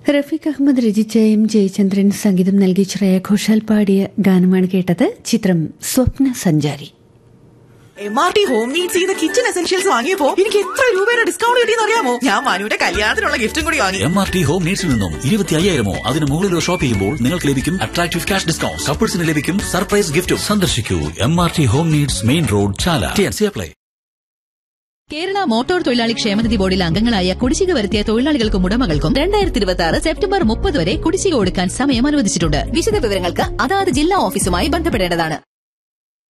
റഫീഖ് അഹമ്മദ് രചിച്ച എം ജയചന്ദ്രൻ സംഗീതം നൽകി ശ്രേയ ഘോഷാൽ പാടിയ ഗാനമാണ് കേട്ടത് ചിത്രം സ്വപ്ന സഞ്ചാരി M R T home needs ചെയ്യുന്ന കിച്ചൺ എസെൻഷ്യൽസ് വാങ്ങിയപ്പോ എനിക്ക് എത്ര രൂപയുടെ ഡിസ്കൗണ്ട് കിട്ടിയെന്ന് അറിയാമോ ഞാൻ മാനുവിന്റെ കല്യാണത്തിനുള്ള ഗിഫ്റ്റും കൂടി വാങ്ങി എം ആർ ടി ഹോം നീഡ്സിൽ നിന്നും ഇരുപത്തി അയ്യായിരമോ അതിന് മുകളിലോ ഷോപ്പ് ചെയ്യുമ്പോൾ നിങ്ങൾക്ക് ലഭിക്കും അട്രാക്റ്റീവ് ക്യാഷ് ഡിസ്കൗണ്ട് കപ്പിൾസിന് ലഭിക്കും സർപ്രൈസ് ഗിഫ്റ്റും സന്ദർശിക്കൂ M R T home needs main road Chala T N C apply Kerala motor തൊഴിലാളി ക്ഷേമനിധി ബോർഡിൽ അംഗങ്ങളായ കുടിശ്ശിക വരുത്തിയ തൊഴിലാളികൾക്കും ഉടമകൾക്കും രണ്ടായിരത്തി ഇരുപത്തി ആറ് സെപ്റ്റംബർ മുപ്പത് വരെ കുടിശ്ശിക കൊടുക്കാൻ സമയം അനുവദിച്ചിട്ടുണ്ട് വിശദ വിവരങ്ങൾക്ക് അതാത് ജില്ലാ ഓഫീസുമായി ബന്ധപ്പെടേണ്ടതാണ്